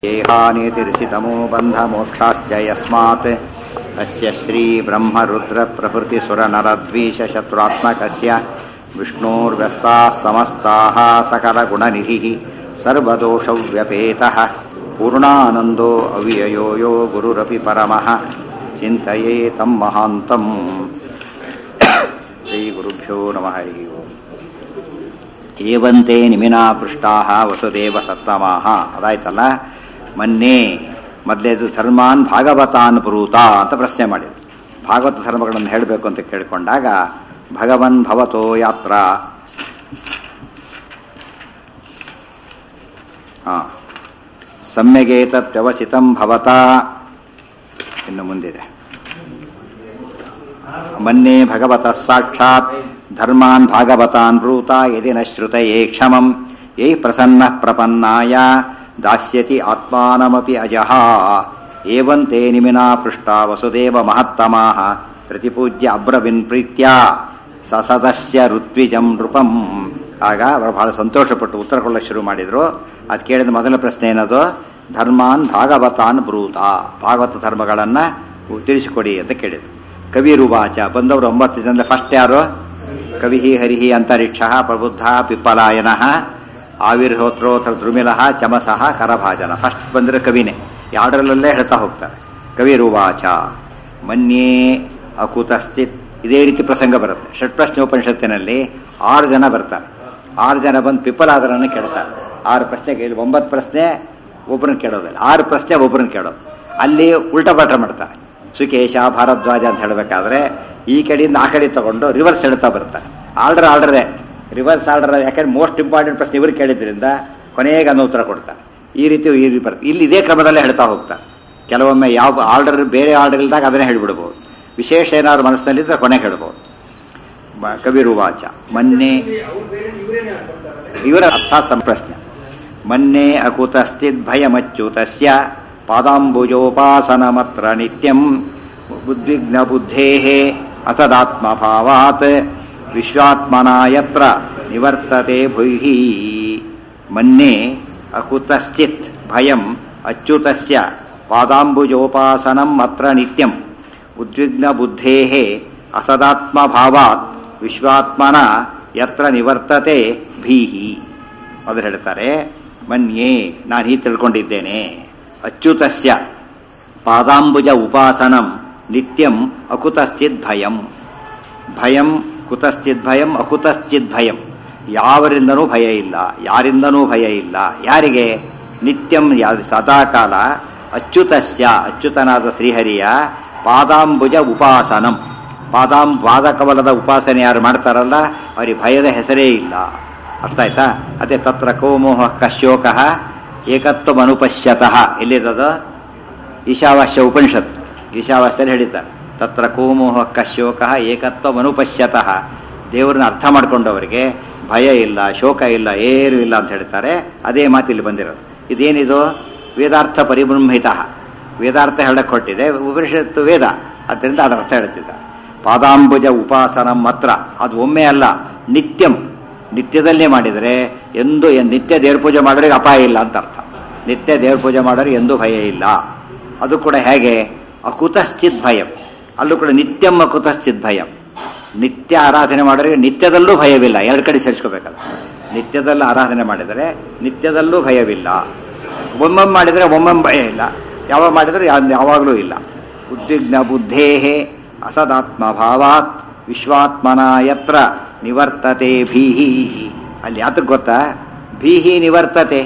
देहानितिर्षितमो बन्धमोक्षाश्च यस्मात् अस्य श्रीब्रह्मरुद्रप्रभृतिसुरनरद्वीषशत्रुरात्मकस्य विष्णोर्व्यस्ताः समस्ताः सकलगुणनिधिः सर्वदोषव्यपेतः पूर्णानन्दो अव्ययो यो गुरुरपि परमः चिन्तये तं महान्तम् श्रीगुरुभ्यो नमः हरिः ओम् ಏವಂತೆ ನಿಮಿನಾ ಪೃಷ್ಟಾಹ ವಸುದೇವ ಸತ್ತಮಾಹ ಅದಾಯ್ತಲ್ಲ ಮೊನ್ನೆ ಮೊದಲೇದು ಧರ್ಮಾನ್ ಭಾಗವತಾನ್ ಪುರೂತ ಅಂತ ಪ್ರಶ್ನೆ ಮಾಡಿದ್ರು ಭಾಗವತ ಧರ್ಮಗಳನ್ನು ಹೇಳಬೇಕು ಅಂತ ಕೇಳಿಕೊಂಡಾಗ ಭಗವನ್ ಭವತೋ ಯಾತ್ರ ಹಾಂ ಸಮ್ಯಗೇತತ್ಯವಚಿತಂ ಭವತಾ ಇನ್ನು ಮುಂದಿದೆ ಮನ್ನೆ ಭಗವತಃ ಸಾಕ್ಷಾತ್ ಧರ್ಮಾನ್ ಭಾಗವತಾನ್ ಬ್ರೂತ ಯದಿ ನ ಶ್ರುತಯೇ ಕ್ಷಮಂ ಯೈ ಪ್ರಸನ್ನ ಪ್ರಪನ್ನಾಯ ದಾಸ್ಯತಿ ಆತ್ಮಾನಮಪಿ ಅಜಃ ಏವಂತೆ ನಿಮಿನಾ ಪೃಷ್ಟ ವಸುದೇವ ಮಹತ್ತಮಾಹ ಪ್ರತಿಪೂಜ್ಯ ಅಬ್ರವಿನ್ ಪ್ರೀತ್ಯ ಸಸದಸ್ಯ ಋತ್ವಿಜಂ ನೃಪಂ ಆಗ ಅವರು ಬಹಳ ಸಂತೋಷಪಟ್ಟು ಉತ್ತರ ಕೊಡಲು ಶುರು ಮಾಡಿದರು ಅದು ಕೇಳಿದ ಮೊದಲ ಪ್ರಶ್ನೆ ಏನದು ಧರ್ಮಾನ್ ಭಾಗವತಾನ್ ಬ್ರೂತ ಭಾಗವತ ಧರ್ಮಗಳನ್ನು ತಿಳಿಸಿಕೊಡಿ ಅಂತ ಕೇಳಿದರು ಕವಿರುವಾಚ ಬಂದವರು ಒಂಬತ್ತು ಜನ ಫಸ್ಟ್ ಯಾರು ಕವಿ ಹರಿಹಿ ಅಂತರಿಕ್ಷ ಪ್ರಬುದ್ಧ ಪಿಪ್ಪಲಾಯನ ಆವಿರ್ಹೋತ್ರೋಥ ಧ್ರುಮಿಲ ಚಮಸಃ ಕರಭಾಜನ ಫಸ್ಟ್ ಬಂದರೆ ಕವಿನೇ ಯಾರ್ಡ್ರಲ್ಲೇ ಹೇಳ್ತಾ ಹೋಗ್ತಾರೆ ಕವಿರುವಾಚ ಮನ್ಯೇ ಅಕುತಸ್ಥಿತ್ ಇದೇ ರೀತಿ ಪ್ರಸಂಗ ಬರುತ್ತೆ ಷಟ್ಪ್ರಶ್ನೆ ಉಪನಿಷತ್ತಿನಲ್ಲಿ ಆರು ಜನ ಬರ್ತಾರೆ ಆರು ಜನ ಬಂದು ಪಿಪ್ಪಲಾದರನ್ನು ಕೇಳ್ತಾರೆ ಆರು ಪ್ರಶ್ನೆ ಕೇಳಿ ಒಂಬತ್ತು ಪ್ರಶ್ನೆ ಒಬ್ಬರನ್ನ ಕೇಳೋದಿಲ್ಲ ಆರು ಪ್ರಶ್ನೆ ಒಬ್ಬರನ್ನ ಕೇಳೋದು ಅಲ್ಲಿ ಉಲ್ಟಾ ಪಾಠ ಮಾಡ್ತಾರೆ ಸುಕೇಶ ಭಾರದ್ವಾಜ ಅಂತ ಹೇಳಬೇಕಾದ್ರೆ ಈ ಕಡೆಯಿಂದ ಆ ಕಡೆ ತಗೊಂಡು ರಿವರ್ಸ್ ಹೇಳ್ತಾ ಬರ್ತಾರೆ ಆರ್ಡರ್ ಆರ್ಡರೇ ರಿವರ್ಸ್ ಆರ್ಡರ್ ಯಾಕಂದ್ರೆ ಮೋಸ್ಟ್ ಇಂಪಾರ್ಟೆಂಟ್ ಪ್ರಶ್ನೆ ಇವರು ಕೇಳಿದ್ರಿಂದ ಕೊನೆಗೆ ಅನ್ನೋ ಉತ್ತರ ಕೊಡ್ತಾರೆ ಈ ರೀತಿ ಈ ರೀತಿ ಬರುತ್ತೆ ಇಲ್ಲಿ ಇದೇ ಕ್ರಮದಲ್ಲೇ ಹೇಳ್ತಾ ಹೋಗ್ತಾರೆ ಕೆಲವೊಮ್ಮೆ ಯಾವ ಆರ್ಡರ್ ಬೇರೆ ಆರ್ಡರ್ ಇಲ್ದಾಗ ಅದನ್ನೇ ಹೇಳ್ಬಿಡ್ಬೋದು ವಿಶೇಷ ಏನಾದ್ರು ಮನಸ್ಸಿನಲ್ಲಿದ್ದರೆ ಕೊನೆ ಹೇಳ್ಬೋದು ಕವಿರುವಾಚ ಮೊನ್ನೆ ಇವರ ಅರ್ಥ ಸಂಪ್ರಶ್ನೆ ಮೊನ್ನೆ ಅಕುತಸ್ಥಿತ್ ಭಯಮಚ್ಯುತಸ್ಯ ಪಾದಾಂಬುಜೋಪಾಸನಮತ್ರ ನಿತ್ಯಂ ಉದ್ವಿಗ್ನ ಬುದ್ಧೇ ಅಸದಾತ್ಮಭಾವಾತ್ ವಿಶ್ವಾತ್ಮನ ಯತ್ರ ನಿವರ್ತತೆ ಭುಯ್ಹಿ ಮನ್ನೆ ಅಕುತಶ್ಚಿತ್ ಭಯಂ ಅಚ್ಯುತಸ್ಯ ಪಾದಾಂಬುಜೋಪಾಸನಂ ಅತ್ರ ನಿತ್ಯಂ ಉದ್ವಿಗ್ನ ಬುದ್ಧೇ ಅಸದಾತ್ಮಭಾವಾತ್ ವಿಶ್ವಾತ್ಮನ ಯತ್ರ ನಿವರ್ತತೆ ಭೀಹಿ ಅದು ಹೇಳ್ತಾರೆ ಮನ್ಯೇ ನಾನು ಹೀಗೆ ತಿಳ್ಕೊಂಡಿದ್ದೇನೆ ಅಚ್ಯುತಸ್ಯ ಪಾದಾಂಬುಜ ಉಪಾಸನಂ ನಿತ್ಯಂ ಅಕುತಶ್ಚಿತ್ ಭಯಂ ಭಯಂ ಕುತಶ್ಚಿತ್ ಭಯಂ ಅಕುತಶ್ಚಿತ್ ಭಯಂ ಯಾವರಿಂದನೂ ಭಯ ಇಲ್ಲ ಯಾರಿಂದನೂ ಭಯ ಇಲ್ಲ ಯಾರಿಗೆ ನಿತ್ಯಂ ಸದಾಕಾಲ ಅಚ್ಯುತಸ್ಯ ಅಚ್ಯುತನಾದ ಶ್ರೀಹರಿಯ ಪಾದಾಂಬುಜ ಉಪಾಸನಂ ಪಾದಾಂ ಪಾದಕಮಲದ ಉಪಾಸನೆ ಯಾರು ಮಾಡ್ತಾರಲ್ಲ ಅವರಿಗೆ ಭಯದ ಹೆಸರೇ ಇಲ್ಲ ಅರ್ಥ ಆಯ್ತಾ ಅದೇ ತತ್ರ ಕೋಮೋಹ ಕಶ್ಯೋಕ ಏಕತ್ವ ಅನುಪಶ್ಯತಃ ಎಲ್ಲಿದ್ದದು ಈಶಾವಾಸ್ಯ ಉಪನಿಷತ್ ಈಶಾವಾಸ್ಯದಲ್ಲಿ ಹೇಳಿದ್ದಾರೆ ತತ್ರ ಕೋಮೋಹ ಕಶ್ಯೋಕ ಏಕತ್ವ ಅನುಪಶ್ಯತಃ ದೇವರನ್ನ ಅರ್ಥ ಮಾಡ್ಕೊಂಡವರಿಗೆ ಭಯ ಇಲ್ಲ ಶೋಕ ಇಲ್ಲ ಏನು ಇಲ್ಲ ಅಂತ ಹೇಳ್ತಾರೆ ಅದೇ ಮಾತಿಲ್ಲಿ ಬಂದಿರೋದು ಇದೇನಿದು ವೇದಾರ್ಥ ಪರಿಬ್ರಹ್ಮಿತ ವೇದಾರ್ಥ ಹೇಳಕ್ಕೆ ಕೊಟ್ಟಿದೆ ಉಪನಿಷತ್ತು ವೇದ ಅದರಿಂದ ಅದರ ಅರ್ಥ ಹೇಳ್ತಿದ್ದಾರೆ ಪಾದಾಂಬುಜ ಉಪಾಸನ ಮಾತ್ರ ಅದು ಒಮ್ಮೆ ಅಲ್ಲ ನಿತ್ಯಂ ನಿತ್ಯದಲ್ಲೇ ಮಾಡಿದರೆ ಎಂದು ನಿತ್ಯ ದೇವ್ರ ಪೂಜೆ ಮಾಡೋರಿಗೆ ಅಪಾಯ ಇಲ್ಲ ಅಂತ ಅರ್ಥ ನಿತ್ಯ ದೇವ್ರ ಪೂಜೆ ಮಾಡೋರಿಗೆ ಎಂದೂ ಭಯ ಇಲ್ಲ ಅದು ಕೂಡ ಹೇಗೆ ಅಕುತಶ್ಚಿತ್ ಭಯಂ ಅಲ್ಲೂ ಕೂಡ ನಿತ್ಯಂ ಅಕುತಶ್ಚಿತ್ ಭಯಂ ನಿತ್ಯ ಆರಾಧನೆ ಮಾಡೋರಿಗೆ ನಿತ್ಯದಲ್ಲೂ ಭಯವಿಲ್ಲ ಎರಡು ಕಡೆ ಸೇರಿಸ್ಕೋಬೇಕಲ್ಲ ನಿತ್ಯದಲ್ಲೂ ಆರಾಧನೆ ಮಾಡಿದರೆ ನಿತ್ಯದಲ್ಲೂ ಭಯವಿಲ್ಲ ಒಮ್ಮೊಮ್ಮೆ ಮಾಡಿದರೆ ಒಮ್ಮೊಮ್ಮೆ ಭಯ ಇಲ್ಲ ಯಾವಾಗ ಮಾಡಿದರೆ ಯಾವಾಗಲೂ ಇಲ್ಲ ಉದ್ವಿಗ್ನ ಬುದ್ಧೇ ಅಸದಾತ್ಮ ಭಾವಾತ್ ವಿಶ್ವಾತ್ಮನ ಯತ್ರ ನಿವರ್ತತೆ ಭೀಹಿ ಅಲ್ಲಿ ಯಾತಕ್ಕೆ ಗೊತ್ತಾ ಭೀಹಿ ನಿವರ್ತತೆ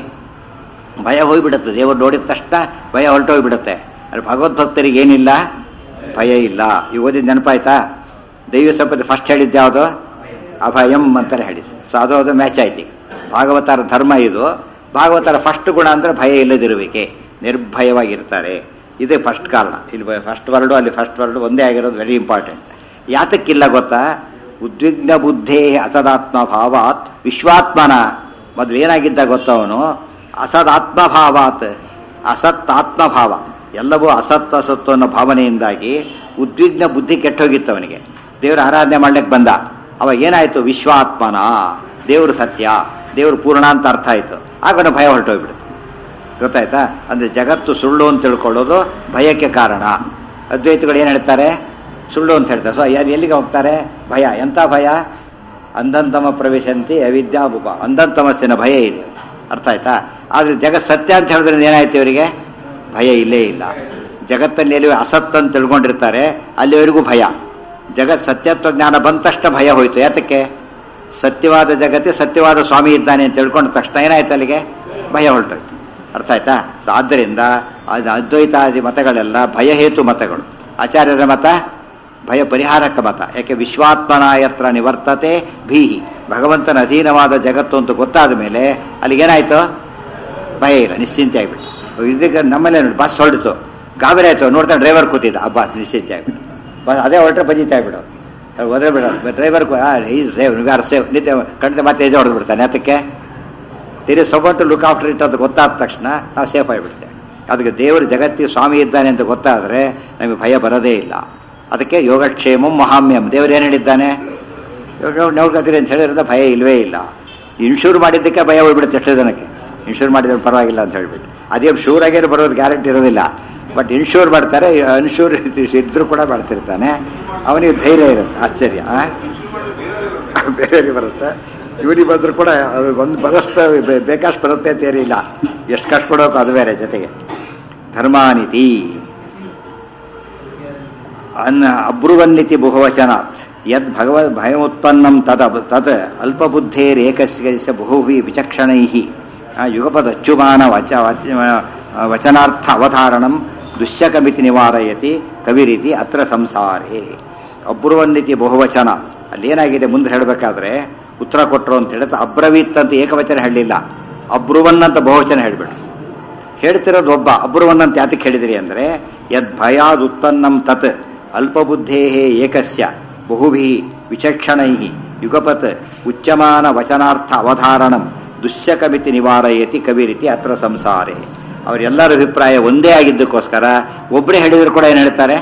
ಭಯ ಹೋಗ್ಬಿಡುತ್ತೆ ದೇವರು ನೋಡಿದ ತಕ್ಷಣ ಭಯ ಹೊರಟೋಗ್ಬಿಡುತ್ತೆ ಅಲ್ಲಿ ಭಗವದ್ಭಕ್ತರಿಗೆ ಏನಿಲ್ಲ ಭಯ ಇಲ್ಲ ಈ ಓದಿದ ನೆನಪಾಯ್ತಾ ದೈವ ಸಂಪತ್ತಿ ಫಸ್ಟ್ ಹೇಳಿದ್ದು ಯಾವುದು ಅಭಯಂ ಅಂತಾರೆ ಹೇಳಿದ್ದು ಸೊ ಅದು ಅದು ಮ್ಯಾಚ್ ಆಯ್ತು ಈಗ ಭಾಗವತರ ಧರ್ಮ ಇದು ಭಾಗವತರ ಫಸ್ಟ್ ಗುಣ ಅಂದರೆ ಭಯ ಇಲ್ಲದಿರುವಿಕೆ ನಿರ್ಭಯವಾಗಿರ್ತಾರೆ ಇದೇ ಫಸ್ಟ್ ಕಾರಣ ಇಲ್ಲಿ ಫಸ್ಟ್ ವರ್ಡು ಅಲ್ಲಿ ಫಸ್ಟ್ ವರ್ಡು ಒಂದೇ ಆಗಿರೋದು ವೆರಿ ಇಂಪಾರ್ಟೆಂಟ್ ಯಾತಕ್ಕಿಲ್ಲ ಗೊತ್ತಾ ಉದ್ವಿಗ್ನ ಬುದ್ಧೇ ಅಸದಾತ್ಮ ಭಾವಾತ್ ವಿಶ್ವಾತ್ಮನ ಮೊದಲು ಏನಾಗಿದ್ದ ಗೊತ್ತವನು ಅಸದಾತ್ಮಭಾವಾತ್ ಅಸತ್ ಆತ್ಮಭಾವ ಎಲ್ಲವೂ ಅಸತ್ ಅಸತ್ತು ಅನ್ನೋ ಭಾವನೆಯಿಂದಾಗಿ ಉದ್ವಿಗ್ನ ಬುದ್ಧಿ ಕೆಟ್ಟೋಗಿತ್ತು ಅವನಿಗೆ ದೇವರ ಆರಾಧನೆ ಮಾಡ್ಲಿಕ್ಕೆ ಬಂದ ಅವಾಗ ಏನಾಯಿತು ವಿಶ್ವಾತ್ಮನ ದೇವರು ಸತ್ಯ ದೇವರು ಪೂರ್ಣ ಅಂತ ಅರ್ಥ ಆಯಿತು ಆಗ ಅವನ ಭಯ ಹೊರಟೋಗ್ಬಿಡುತ್ತೆ ಗೊತ್ತಾಯ್ತಾ ಅಂದರೆ ಜಗತ್ತು ಸುಳ್ಳು ಅಂತ ತಿಳ್ಕೊಳ್ಳೋದು ಭಯಕ್ಕೆ ಕಾರಣ ಅದ್ವೈತಗಳು ಏನು ಹೇಳ್ತಾರೆ ಸುಳ್ಳು ಅಂತ ಹೇಳ್ತಾರೆ ಸೊ ಅದು ಎಲ್ಲಿಗೆ ಹೋಗ್ತಾರೆ ಭಯ ಎಂಥ ಭಯ ಅಂಧಂತಮ ಪ್ರವೇಶಂತಿ ಅವಿದ್ಯಾಭುಪ ಅಂಧಂತಮಸ್ಸಿನ ಭಯ ಇದೆ ಅರ್ಥ ಆಯ್ತಾ ಆದರೆ ಜಗತ್ ಸತ್ಯ ಅಂತ ಹೇಳಿದ್ರೆ ಏನಾಯ್ತು ಇವರಿಗೆ ಭಯ ಇಲ್ಲೇ ಇಲ್ಲ ಜಗತ್ತಲ್ಲಿ ಎಲ್ಲಿ ಅಸತ್ ಅಂತ ತಿಳ್ಕೊಂಡಿರ್ತಾರೆ ಅಲ್ಲಿವರೆಗೂ ಭಯ ಜಗತ್ ಸತ್ಯತ್ವ ಜ್ಞಾನ ಬಂದ ತಕ್ಷಣ ಭಯ ಹೋಯ್ತು ಯಾತಕ್ಕೆ ಸತ್ಯವಾದ ಜಗತ್ತೇ ಸತ್ಯವಾದ ಸ್ವಾಮಿ ಇದ್ದಾನೆ ಅಂತ ತಿಳ್ಕೊಂಡ ತಕ್ಷಣ ಏನಾಯ್ತು ಅಲ್ಲಿಗೆ ಭಯ ಹೊರಟೋಯ್ತು ಅರ್ಥ ಆಯ್ತಾ ಸೊ ಆದ್ದರಿಂದ ಅದು ಅದ್ವೈತಾದಿ ಮತಗಳೆಲ್ಲ ಭಯಹೇತು ಮತಗಳು ಆಚಾರ್ಯರ ಮತ ಭಯ ಪರಿಹಾರಕ ಮತ ಯಾಕೆ ವಿಶ್ವಾತ್ಮನ ಯತ್ರ ನಿವರ್ತತೆ ಭೀಹಿ ಭಗವಂತನ ಅಧೀನವಾದ ಜಗತ್ತು ಅಂತ ಗೊತ್ತಾದ ಮೇಲೆ ಅಲ್ಲಿಗೇನಾಯ್ತು ಭಯ ಇಲ್ಲ ನಿಶ್ಚಿಂತೆ ಆಗ್ಬಿಟ್ಟು ಇದಕ್ಕೆ ನಮ್ಮಲ್ಲೇ ನೋಡಿ ಬಸ್ ಹೊರಡಿತು ಗಾಬರಿ ಆಯ್ತು ನೋಡ್ತಾ ಡ್ರೈವರ್ ಕೂತಿದ್ದ ಹಬ್ಬ ನಿಶ್ಚಿಂತೆ ಆಗ್ಬಿಟ್ಟು ಬಸ್ ಅದೇ ಹೊರಟ್ರೆ ಬಜಿತಾ ಆಗ್ಬಿಡು ಒದ್ರೆ ಬಿಡ driver is save we are save ನಿತ್ಯ ಖಂಡಿತ ಮತ್ತೆ ಎದೆ ಹೊಡೆದು ಬಿಡ್ತಾನೆ ಅದಕ್ಕೆ ತಿರಿ ಸೊಬಟ್ಟು ಲುಕ್ ಆಫ್ಟರ್ ಇಟ್ ಅಂತ ಗೊತ್ತಾದ ತಕ್ಷಣ ನಾವು ಸೇಫ್ ಆಗಿಬಿಡ್ತೇವೆ ಅದಕ್ಕೆ ದೇವರು ಜಗತ್ತಿಗೆ ಸ್ವಾಮಿ ಇದ್ದಾನೆ ಅಂತ ಗೊತ್ತಾದರೆ ನಮಗೆ ಭಯ ಬರೋದೇ ಇಲ್ಲ ಅದಕ್ಕೆ ಯೋಗಕ್ಷೇಮಂ ಮಹಾಮ್ಯಂ ದೇವರು ಏನು ಹೇಳಿದ್ದಾನೆ ನೋಡ್ಕೊತೀರಿ ಅಂತ ಹೇಳಿರೋದ ಭಯ ಇಲ್ವೇ ಇಲ್ಲ ಇನ್ಶೂರ್ ಮಾಡಿದ್ದಕ್ಕೆ ಭಯ ಹೋಗ್ಬಿಡುತ್ತೆ ಎಷ್ಟೋ ಜನಕ್ಕೆ ಇನ್ಶೂರ್ ಮಾಡಿದ್ರೆ ಪರವಾಗಿಲ್ಲ ಅಂತ ಹೇಳ್ಬಿಟ್ಟು ಅದೇ ಶೂರ್ ಆಗೇನು ಬರೋದು ಗ್ಯಾರಂಟಿ ಇರೋದಿಲ್ಲ ಬಟ್ ಇನ್ಶೂರ್ ಮಾಡ್ತಾರೆ ಅನ್ಶೂರ್ ಇದ್ರೂ ಕೂಡ ಮಾಡ್ತಿರ್ತಾನೆ ಅವನಿಗೆ ಧೈರ್ಯ ಇರುತ್ತೆ ಆಶ್ಚರ್ಯ ಆ? ಬೇರೆಯವ್ರಿಗೆ ಬರುತ್ತೆ ಇವನಿಗೆ ಬಂದರೂ ಕೂಡ ಅವ್ರಿಗೆ ಒಂದು ಬರೋಷ್ಟು ಬೇ- ಬೇಕಷ್ಟು ಬರುತ್ತೆ ಅಂತ ಏನಿಲ್ಲ ಎಷ್ಟು ಕಷ್ಟಪಡೋಕು ಅದು ಬೇರೆ ಜೊತೆಗೆ ಧರ್ಮಾನಿತಿ ಅನ್ನ ಅಬ್ರುವನ್ನಿತಿ ಬಹುವಚನಾತ್ ಯದ್ ಭಗವ ಭಯಮುತ್ಪನ್ನಂ ತದ ತದ್ ಅಲ್ಪಬುದ್ಧೇರೇಕಸ್ಯ ಬಹುವಿ ವಿಚಕ್ಷಣೈ ಯುಗಪದಚ್ಯುಮಾನ ವಚ ವಚ- ವಚನಾರ್ಥ ಅವಧಾರಣಂ ದುಶ್ಯಕಮಿತಿ ನಿವಾರಯತಿ ಕವಿರೀತಿ ಅತ್ರ ಸಂಸಾರೇ ಅಬ್ರುವನ್ನಿತಿ ಬಹುವಚನ ಅಲ್ಲೇನಾಗಿದೆ ಮುಂದೆ ಹೇಳಬೇಕಾದ್ರೆ ಉತ್ತರ ಕೊಟ್ಟರು ಅಂತ ಹೇಳಿದ್ರೆ ಅಬ್ರವೀತ್ ಅಂತ ಏಕವಚನ ಹೇಳಲಿಲ್ಲ ಅಬ್ರುವನ್ ಅಂತ ಬಹುವಚನ ಹೇಳಿಬಿಟ್ರು ಹೇಳ್ತಿರೋದು ಒಬ್ಬ ಅಬ್ರುವನ್ನಂತ ಯಾತಕ್ಕೆ ಹೇಳಿದಿರಿ ಅಂದರೆ ಯದ್ ಭಯಾದ್ ಉತ್ಪನ್ನಂ ತತ್ ಅಲ್ಪಬುದ್ಧೇ ಏಕಸ್ಯ ಬಹುಭಿ ವಿಚಕ್ಷಣೈ ಯುಗಪತ್ ಉಚ್ಚಮಾನ ವಚನಾರ್ಥ ಅವಧಾರಣಂ ದುಶ್ಯಕಮಿತಿ ನಿವಾರಯತಿ ಕವಿರೀತಿ ಅತ್ರ ಸಂಸಾರೇ ಅವರೆಲ್ಲರ ಅಭಿಪ್ರಾಯ ಒಂದೇ ಆಗಿದ್ದಕ್ಕೋಸ್ಕರ ಒಬ್ಬರೇ ಹೇಳಿದ್ರು ಕೂಡ ಏನು ಹೇಳ್ತಾರೆ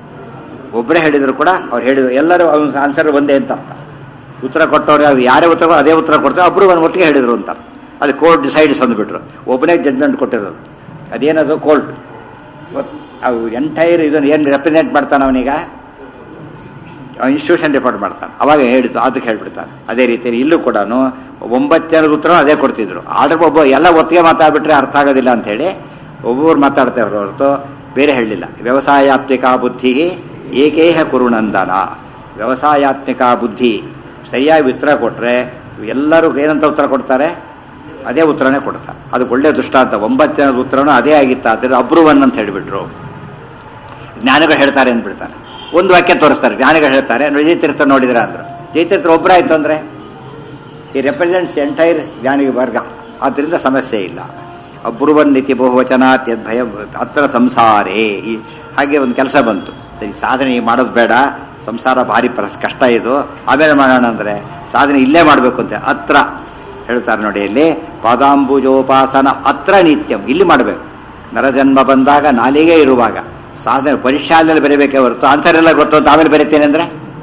ಒಬ್ಬರೇ ಹೇಳಿದ್ರು ಕೂಡ ಅವ್ರು ಹೇಳಿದ್ರು ಎಲ್ಲರೂ ಆನ್ಸರ್ ಒಂದೇ ಅಂತ ಅರ್ಥ ಉತ್ತರ ಕೊಟ್ಟವ್ರು ಯಾರು ಯಾರೇ ಉತ್ತರ ಕೊಡೋ ಅದೇ ಉತ್ತರ ಕೊಡ್ತಾರೆ ಒಬ್ಬರು ಒಂದು ಒಟ್ಟಿಗೆ ಹೇಳಿದ್ರು ಅಂತ ಅರ್ಥ ಅದು ಕೋರ್ಟ್ ಡಿಸೈಡ್ಸ್ ಅಂದ್ಬಿಟ್ರು ಒಬ್ಬನೇ ಜಡ್ಜ್ಮೆಂಟ್ ಕೊಟ್ಟಿರೋದು ಅದೇನದು ಕೋರ್ಟ್ ಅವು ಎಂಟೈರ್ ಇದನ್ನು ಏನು ರೆಪ್ರೆಸೆಂಟ್ ಮಾಡ್ತಾನೆ ಅವನೀಗ ಇನ್ಸ್ಟಿಟ್ಯೂಷನ್ ರಿಪೋರ್ಟ್ ಮಾಡ್ತಾನೆ ಅವಾಗ ಹೇಳಿದ್ದು ಅದಕ್ಕೆ ಹೇಳ್ಬಿಡ್ತಾನೆ ಅದೇ ರೀತಿ ಇಲ್ಲೂ ಕೂಡ ಒಂಬತ್ತು ಜನದ ಉತ್ತರ ಅದೇ ಕೊಡ್ತಿದ್ರು ಆರ್ಡರ್ ಒಬ್ಬ ಎಲ್ಲ ಒತ್ತಿಗೆ ಮಾತಾಡ್ಬಿಟ್ರೆ ಅರ್ಥ ಆಗೋದಿಲ್ಲ ಅಂತ ಹೇಳಿ ಒಬ್ಬೊಬ್ರು ಮಾತಾಡ್ತೇವ್ರು ಹೊರತು ಬೇರೆ ಹೇಳಲಿಲ್ಲ ವ್ಯವಸಾಯಾತ್ಮಿಕ ಬುದ್ಧಿ ಏಕೇಹ ಕುರುನಂದನ ವ್ಯವಸಾಯಾತ್ಮಿಕ ಬುದ್ಧಿ ಸರಿಯಾಗಿ ಉತ್ತರ ಕೊಟ್ಟರೆ ಎಲ್ಲರೂ ಏನಂತ ಉತ್ತರ ಕೊಡ್ತಾರೆ ಅದೇ ಉತ್ತರನೇ ಕೊಡ್ತಾರೆ ಅದು ಒಳ್ಳೆ ದೃಷ್ಟಾಂತ ಒಂಬತ್ತು ಜನದ ಉತ್ತರನೂ ಅದೇ ಆಗಿತ್ತ ಆದರೆ ಅಬ್ರುವನ್ ಅಂತ ಹೇಳಿಬಿಟ್ರು ಜ್ಞಾನಿಗಳು ಹೇಳ್ತಾರೆ ಅಂದ್ಬಿಡ್ತಾರೆ ಒಂದು ವಾಕ್ಯ ತೋರಿಸ್ತಾರೆ ಜ್ಞಾನಿಗಳು ಹೇಳ್ತಾರೆ ಜಯತೀರ್ಥ ನೋಡಿದ್ರ ಅಂದ್ರು ಜಯತೀರ್ಥ ಒಬ್ಬರಾಯ್ತು ಅಂದರೆ ಈ ರೆಪ್ರೆಸೆಂಟ್ಸ್ ಎಂಟೈರ್ ಜ್ಞಾನಿಗೆ ವರ್ಗ ಆದ್ದರಿಂದ ಸಮಸ್ಯೆ ಇಲ್ಲ ಅಬ್ರುವನ್ ನೀತಿ ಬಹುವಚನಾತ್ ಯದ್ ಭಯ ಹತ್ರ ಸಂಸಾರೇ ಈ ಹಾಗೆ ಒಂದು ಕೆಲಸ ಬಂತು ಸರಿ ಸಾಧನೆ ಮಾಡೋದು ಬೇಡ ಸಂಸಾರ ಭಾರಿ ಪರಸ್ ಕಷ್ಟ ಇದು ಆಮೇಲೆ ಮಾಡೋಣ ಅಂದರೆ ಸಾಧನೆ ಇಲ್ಲೇ ಮಾಡಬೇಕು ಅಂತ ಹತ್ರ ಹೇಳ್ತಾರೆ ನೋಡಿ ಇಲ್ಲಿ ಪಾದಾಂಬುಜೋಪಾಸನ ಅತ್ರ ನಿತ್ಯಂ ಇಲ್ಲಿ ಮಾಡಬೇಕು ನರಜನ್ಮ ಬಂದಾಗ ನಾಲಿಗೆ ಇರುವಾಗ ಸಾಧನೆ ಪರೀಕ್ಷಾಲೆಯಲ್ಲಿ ಬರೀಬೇಕೇ ಹೊರತು ಆನ್ಸರ್ ಎಲ್ಲ ಗೊತ್ತು ಅಂತ ಆಮೇಲೆ ಬರೀತೇನೆ ಅಂದರೆ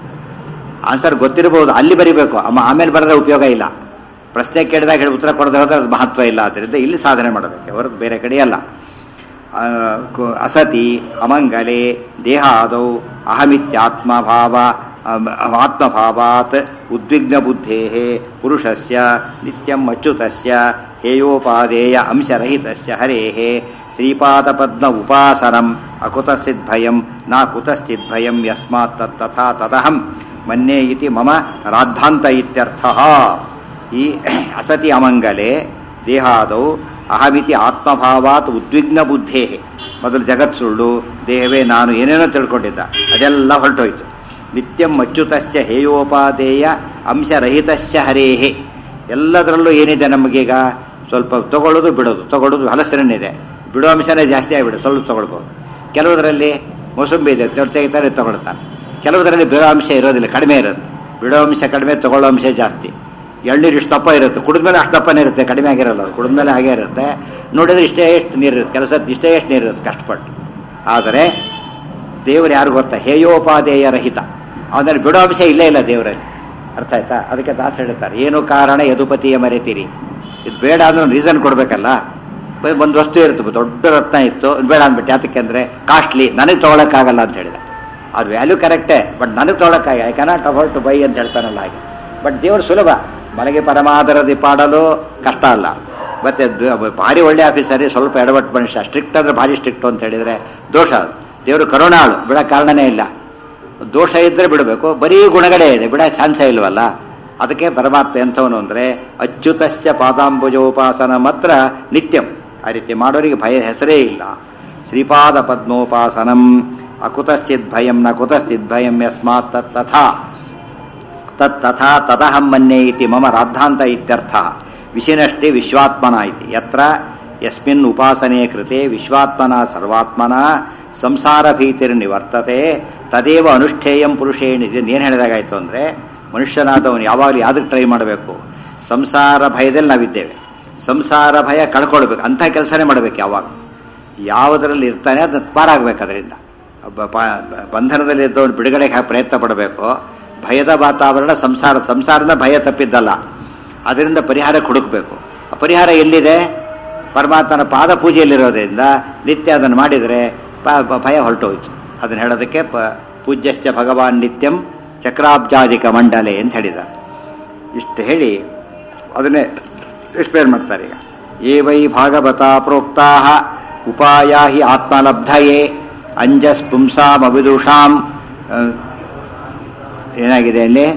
ಆನ್ಸರ್ ಗೊತ್ತಿರಬಹುದು ಅಲ್ಲಿ ಬರಿಬೇಕು ಅಮ್ಮ ಆಮೇಲೆ ಬರೆದ್ರೆ ಉಪಯೋಗ ಇಲ್ಲ ಪ್ರಶ್ನೆ ಕೇಳಿದಾಗ ಹೇಳಿ ಉತ್ತರ ಕೊಡದೆ ಹೋದ್ರೆ ಅದು ಮಹತ್ವ ಇಲ್ಲ ಆದ್ದರಿಂದ ಇಲ್ಲಿ ಸಾಧನೆ ಮಾಡಬೇಕು ಹೊರತು ಬೇರೆ ಕಡೆ ಅಲ್ಲ ಆ, ಕು- ಅಸತಿ ಅಮಂಗಲೆ ದೇಹಾದೌ ಅಹಮಿತ್ಯಾತ್ಮಭಾವ ಅಮ್- ಆತ್ಮಭಾವಾತ್ ಉದ್ವಿಗ್ನ ಬುದ್ಧೇ ಪುರುಷಸ್ಯ ನಿತ್ಯಂ ಅಚ್ಯುತಸ್ಯ ಹೇಯೋಪಾದೇಯ ಅಂಶರಹಿತಸ್ಯ ಹರೇಃ ಶ್ರೀಪಾದಪದ್ಮ ಉಪಾಸನಂ ಅಕುತಸ್ಥಿದ್ಭಯಂ ನಾ ಕುತಸ್ಥಿದ್ಭಯಂ ಯಸ್ಮಾತ್ ತತ್ ತಥಾ ತದಹಂ ಮನ್ಯೇ ಇತಿ ಮಮ ರಾದ್ಧಾಂತ ಇತ್ಯರ್ಥಃ ಈ ಅಸತಿ ಅಮಂಗಲೆ ದೇಹಾದೌ ಅಹಮಿತಿ ಆತ್ಮಭಾವಾತ್ ಉದ್ವಿಗ್ನ ಬುದ್ಧೇ ಮೊದಲು ಜಗತ್ ಸುಳ್ಳು ದೇಹವೇ ನಾನು ಏನೇನೋ ತಿಳ್ಕೊಂಡಿದ್ದ ಅದೆಲ್ಲ ಹೊರಟೋಯ್ತು ನಿತ್ಯಂ ಅಚ್ಯುತಶ್ಚ ಹೇಯೋಪಾದೇಯ ಅಂಶರಹಿತಶ್ಚ ಹರೇಹೇ ಎಲ್ಲದರಲ್ಲೂ ಏನಿದೆ ನಮಗೀಗ ಸ್ವಲ್ಪ ತಗೊಳ್ಳೋದು ಬಿಡೋದು ತಗೊಳ್ಳೋದು ಹಲಸರನ್ನಿದೆ ಬಿಡೋ ಅಂಶನೇ ಜಾಸ್ತಿ ಆಗಿಬಿಡು ಸ್ವಲ್ಪ ತಗೊಳ್ಬೋದು ಕೆಲವುದರಲ್ಲಿ ಮೊಸಂಬಿ ಇದೆ ತೆಗ್- ತೆಗಿತಾರೆ ತಗೊಳ್ತಾನೆ ಕೆಲವುದರಲ್ಲಿ ಬಿಡೋ ಅಂಶ ಇರೋದಿಲ್ಲ ಕಡಿಮೆ ಇರುತ್ತೆ ಬಿಡೋ ಅಂಶ ಕಡಿಮೆ ತಗೊಳ್ಳೋ ಅಂಶ ಜಾಸ್ತಿ ಎಳ್ನೀರು ಇಷ್ಟು ದಪ್ಪ ಇರುತ್ತೆ ಕುಡಿದ್ಮೇಲೆ ಅಷ್ಟು ದಪ್ಪನೇ ಇರುತ್ತೆ ಕಡಿಮೆ ಆಗಿರಲ್ಲ ಅದು ಕುಡಿದ್ಮೇಲೆ ಹಾಗೆ ಇರುತ್ತೆ ನೋಡಿದ್ರೆ ಇಷ್ಟೇ ಎಷ್ಟು ನೀರು ಇರುತ್ತೆ ಕೆಲಸ ಇಷ್ಟೇ ಎಷ್ಟು ನೀರು ಇರುತ್ತೆ ಕಷ್ಟಪಟ್ಟು ಆದರೆ ದೇವರು ಯಾರು ಗೊತ್ತಾ ಹೇಯೋಪಾದೇಯ ರಹಿತ ಅವನಲ್ಲಿ ಬಿಡೋ ಅಂಶ ಇಲ್ಲೇ ಇಲ್ಲ ದೇವರಲ್ಲಿ ಅರ್ಥ ಆಯ್ತಾ ಅದಕ್ಕೆ ದಾಸ ಹೇಳ್ತಾರೆ ಏನು ಕಾರಣ ಯದುಪತಿಯ ಮರೆತೀರಿ ಇದು ಬೇಡ ಅಂದ್ರೆ ರೀಸನ್ ಕೊಡಬೇಕಲ್ಲ ಬ- ಒಂದು ವಸ್ತು ಇರುತ್ತೆ ದೊಡ್ಡ ರತ್ನ ಇತ್ತು ಬೇಡ ಅಂದ್ಬಿಟ್ಟು ಯಾತಕ್ಕೆ ಅಂದರೆ ಕಾಸ್ಟ್ಲಿ ನನಗೆ ತೊಗೊಳಕ್ಕಾಗಲ್ಲ ಅಂತ ಹೇಳಿದ ಅದು ವ್ಯಾಲ್ಯೂ ಕರೆಕ್ಟೇ ಬಟ್ ನನಗೆ ತೊಗೊಳಕ್ಕಾಗ I cannot afford to buy ಅಂತ ಹೇಳ್ತಾನಲ್ಲ ಹಾಗೆ ಬಟ್ ದೇವರು ಸುಲಭ ಮನೆಗೆ ಪರಮಾದರದಿ ಪಾಡಲು ಕಷ್ಟ ಅಲ್ಲ ಮತ್ತೆ ದ- ಭಾರಿ ಒಳ್ಳೆ ಆಫೀಸರಿ ಸ್ವಲ್ಪ ಎಡವಟ್ಟು ಮನುಷ್ಯ ಸ್ಟ್ರಿಕ್ಟ್ ಅಂದ್ರೆ ಭಾರಿ ಸ್ಟ್ರಿಕ್ಟ್ ಅಂತ ಹೇಳಿದರೆ ದೋಷ ಅದು ದೇವರು ಕರುಣಾಳು ಬಿಡೋ ಕಾರಣನೇ ಇಲ್ಲ ದೋಷ ಇದ್ದರೆ ಬಿಡಬೇಕು ಬರೀ ಗುಣಗಳೇ ಇದೆ ಬಿಡೋ ಚಾನ್ಸೇ ಇಲ್ವಲ್ಲ ಅದಕ್ಕೆ ಪರಮಾತ್ಮ ಎಂಥವನು ಅಂದರೆ ಅಚ್ಯುತಸ್ಯ ಪಾದಾಂಬುಜೋಪಾಸನ ಮಾತ್ರ ನಿತ್ಯಂ ಆ ರೀತಿ ಮಾಡೋರಿಗೆ ಭಯ ಹೆಸರೇ ಇಲ್ಲ ಶ್ರೀಪಾದ ಪದ್ಮೋಪಾಸನಂ ಅಕುತಶ್ಚಿತ್ ಭಯಂ ನ ಕುತಶ್ಚಿತ್ ಭಯಂ ಯಸ್ಮಾತ್ ತತ್ ತಥಾ ತತ್ ತಥಾ ತದಹಂ ಮನ್ಯೆ ಇತಿ ಮಮ ರಾದ್ಧಾಂತ ಇತ್ಯರ್ಥ ವಿಶಿನಷ್ಟಿ ವಿಶ್ವಾತ್ಮನ ಇತಿ ಯತ್ರ ಯಸ್ಮಿನ್ ಉಪಾಸನೆ ಕೃತೆ ವಿಶ್ವಾತ್ಮನ ಸರ್ವಾತ್ಮನ ಸಂಸಾರ ಭೀತಿರ್ನಿವರ್ತತೆ ತದೇವ ಅನುಷ್ಠೇಯಂ ಪುರುಷೇಣಿ ಏನು ಹೇಳಿದಾಗಾಯ್ತು ಅಂದರೆ ಮನುಷ್ಯನಾದವನು ಯಾವಾಗಲೂ ಯಾವುದಕ್ಕೆ ಟ್ರೈ ಮಾಡಬೇಕು ಸಂಸಾರ ಭಯದಲ್ಲಿ ನಾವಿದ್ದೇವೆ ಸಂಸಾರ ಭಯ ಕಳ್ಕೊಳ್ಬೇಕು ಅಂಥ ಕೆಲಸನೇ ಮಾಡಬೇಕು ಯಾವಾಗ ಯಾವುದರಲ್ಲಿ ಇರ್ತಾನೆ ಅದನ್ನು ಪಾರಾಗಬೇಕು ಅದರಿಂದ ಬ- ಪ- ಬಂಧನದಲ್ಲಿ ಇದ್ದವನು ಬಿಡುಗಡೆಗೆ ಹಾಕಿ ಪ್ರಯತ್ನ ಪಡಬೇಕು ಭಯದ ವಾತಾವರಣ ಸಂಸಾರ ಸಂಸಾರದ ಭಯ ತಪ್ಪಿದ್ದಲ್ಲ ಅದರಿಂದ ಪರಿಹಾರ ಹುಡುಕಬೇಕು ಆ ಪರಿಹಾರ ಎಲ್ಲಿದೆ ಪರಮಾತ್ಮನ ಪಾದ ಪೂಜೆಯಲ್ಲಿರೋದ್ರಿಂದ ನಿತ್ಯ ಅದನ್ನು ಮಾಡಿದರೆ ಪ- ಪ- ಭಯ ಹೊರಟೋಯ್ತು ಅದನ್ನು ಹೇಳೋದಕ್ಕೆ ಪ ಪೂಜ್ಯಶ್ಚ ಭಗವಾನ್ ನಿತ್ಯಂ ಚಕ್ರಾಬ್ಜಾದಿಕ ಮಂಡಲೆ ಅಂತ ಹೇಳಿದ್ದಾರೆ ಇಷ್ಟು ಹೇಳಿ ಅದನ್ನೇ ಎಕ್ಸ್ಪ್ಲೇನ್ ಮಾಡ್ತಾರೆ ಈಗ ಏ ವೈ ಭಾಗವತ ಪ್ರೋಕ್ತಾ ಉಪಾಯ ಹಿ ಆತ್ಮಲಬ್ಧಯೇ ಅಂಜಸ್ ಪುಂಸಾಂ ಅವಿದುಷಾಂ ಆ, ಏನಾಗಿದೆ ಅಲ್ಲಿ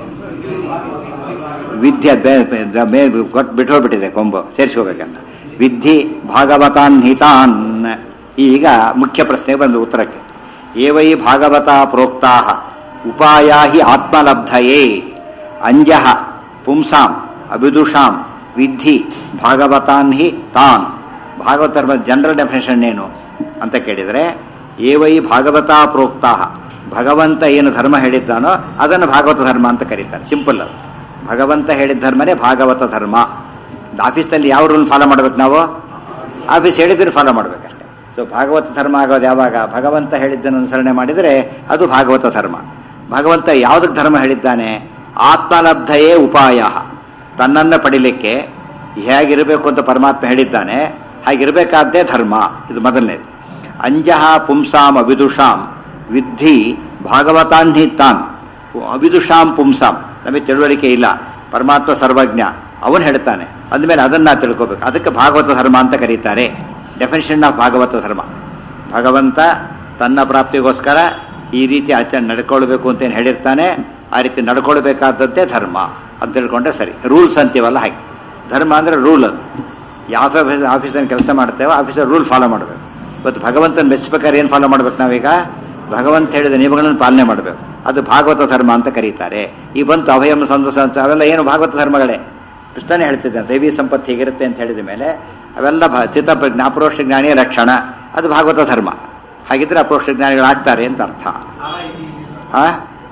ವಿದ್ಯೆ ಬೇ- ಬೇ- ದ- ಮೇ ಕೊಟ್ಟು ಬಿಟ್ಟೋಗ್ಬಿಟ್ಟಿದೆ ಕೊಂಬು ಸೇರಿಸ್ಕೋಬೇಕಂತ ವಿದ್ಧಿ ಭಾಗವತಾನ್ ಹಿತಾನ್ ಈಗ ಮುಖ್ಯ ಪ್ರಶ್ನೆ ಬಂದು ಉತ್ತರಕ್ಕೆ ಏವೈ ಭಾಗವತ ಪ್ರೋಕ್ತಾ ಉಪಾಯ ಹಿ ಆತ್ಮಲಬ್ಧಯೇ ಅಂಜಃ ಪುಂಸಾಂ ಅಭಿದುಷಾಂ ವಿದ್ಧಿ ಭಾಗವತಾನ್ ಹಿ ತಾನ್ ಭಾಗವತರ ಜನರಲ್ ಡೆಫಿನೇಷನ್ ಏನು ಅಂತ ಕೇಳಿದರೆ ಏವೈ ಭಾಗವತ ಪ್ರೋಕ್ತಾ ಭಗವಂತ ಏನು ಧರ್ಮ ಹೇಳಿದ್ದಾನೋ ಅದನ್ನು ಭಾಗವತ ಧರ್ಮ ಅಂತ ಕರೀತಾರೆ ಸಿಂಪಲ್ ಅದು ಭಗವಂತ ಹೇಳಿದ ಧರ್ಮನೇ ಭಾಗವತ ಧರ್ಮ ಆಫೀಸ್ನಲ್ಲಿ ಯಾವ ರೂಲ್ ಫಾಲೋ ಮಾಡ್ಬೇಕು ನಾವು ಆಫೀಸ್ ಹೇಳಿದ್ರೆ ಫಾಲೋ ಮಾಡ್ಬೇಕಷ್ಟೆ ಸೊ ಭಾಗವತ ಧರ್ಮ ಆಗೋದು ಯಾವಾಗ ಭಗವಂತ ಹೇಳಿದ್ದನ್ನು ಅನುಸರಣೆ ಮಾಡಿದರೆ ಅದು ಭಾಗವತ ಧರ್ಮ ಭಗವಂತ ಯಾವುದಕ್ಕೆ ಧರ್ಮ ಹೇಳಿದ್ದಾನೆ ಆತ್ಮಲಬ್ಧಯೇ ಉಪಾಯ ತನ್ನನ್ನು ಪಡಿಲಿಕ್ಕೆ ಹೇಗಿರಬೇಕು ಅಂತ ಪರಮಾತ್ಮ ಹೇಳಿದ್ದಾನೆ ಹಾಗಿರಬೇಕಾದ್ದೇ ಧರ್ಮ ಇದು ಮೊದಲನೇದು ಅಂಜಃ ಪುಂಸಾಂ ಅವಿದುಷಾಂ ವಿದ್ಧಿ ಭಾಗವತಾನ್ಹಿ ತಾನ್ ಅವಿದುಷಾಂ ಪುಂಸಾಂ ನಮಗೆ ತಿಳುವಳಿಕೆ ಇಲ್ಲ ಪರಮಾತ್ಮ ಸರ್ವಜ್ಞ ಅವನು ಹೇಳ್ತಾನೆ ಅಂದಮೇಲೆ ಅದನ್ನ ತಿಳ್ಕೋಬೇಕು ಅದಕ್ಕೆ ಭಾಗವತ ಧರ್ಮ ಅಂತ ಕರೀತಾರೆ ಡೆಫಿನೇಷನ್ ಆಫ್ ಭಾಗವತ ಧರ್ಮ ಭಗವಂತ ತನ್ನ ಪ್ರಾಪ್ತಿಗೋಸ್ಕರ ಈ ರೀತಿ ಆಚರಣೆ ನಡ್ಕೊಳ್ಬೇಕು ಅಂತ ಏನು ಹೇಳಿರ್ತಾನೆ ಆ ರೀತಿ ನಡ್ಕೊಳ್ಬೇಕಾದದ್ದೇ ಧರ್ಮ ಅಂತ ತಿಳ್ಕೊಂಡ್ರೆ ಸರಿ ರೂಲ್ಸ್ ಅಂತೀವಲ್ಲ ಹಾಗೆ ಧರ್ಮ ಅಂದರೆ ರೂಲ್ ಅದು ಯಾವ ಆಫೀಸ್ ಆಫೀಸಲ್ಲಿ ಕೆಲಸ ಮಾಡ್ತೇವೋ ಆಫೀಸಲ್ಲಿ ರೂಲ್ ಫಾಲೋ ಮಾಡಬೇಕು ಇವತ್ತು ಭಗವಂತನ ಮೆಚ್ಚಬೇಕಾದ್ರೆ ಏನು ಫಾಲೋ ಮಾಡ್ಬೇಕು ನಾವೀಗ ಭಗವಂತ ಹೇಳಿದ ನಿಯಮಗಳನ್ನು ಪಾಲನೆ ಮಾಡಬೇಕು ಅದು ಭಾಗವತ ಧರ್ಮ ಅಂತ ಕರೀತಾರೆ ಈ ಬಂತು ಅಭಯಂ ಸಂತಸ ಅಂತ ಅವೆಲ್ಲ ಏನು ಭಾಗವತ ಧರ್ಮಗಳೇ ಕೃಷ್ಣನೇ ಹೇಳ್ತಿದ್ದಾನೆ ದೈವಿ ಸಂಪತ್ತು ಹೀಗಿರುತ್ತೆ ಅಂತ ಹೇಳಿದ ಮೇಲೆ ಅವೆಲ್ಲ ಭ ಚಿತ್ತಪ್ರಜ್ಞ ಅಪರೋಕ್ಷ ಜ್ಞಾನಿಯ ಲಕ್ಷಣ ಅದು ಭಾಗವತ ಧರ್ಮ ಹಾಗಿದ್ರೆ ಅಪರೋಕ್ಷ ಜ್ಞಾನಿಗಳಾಗ್ತಾರೆ ಅಂತ ಅರ್ಥ ಆ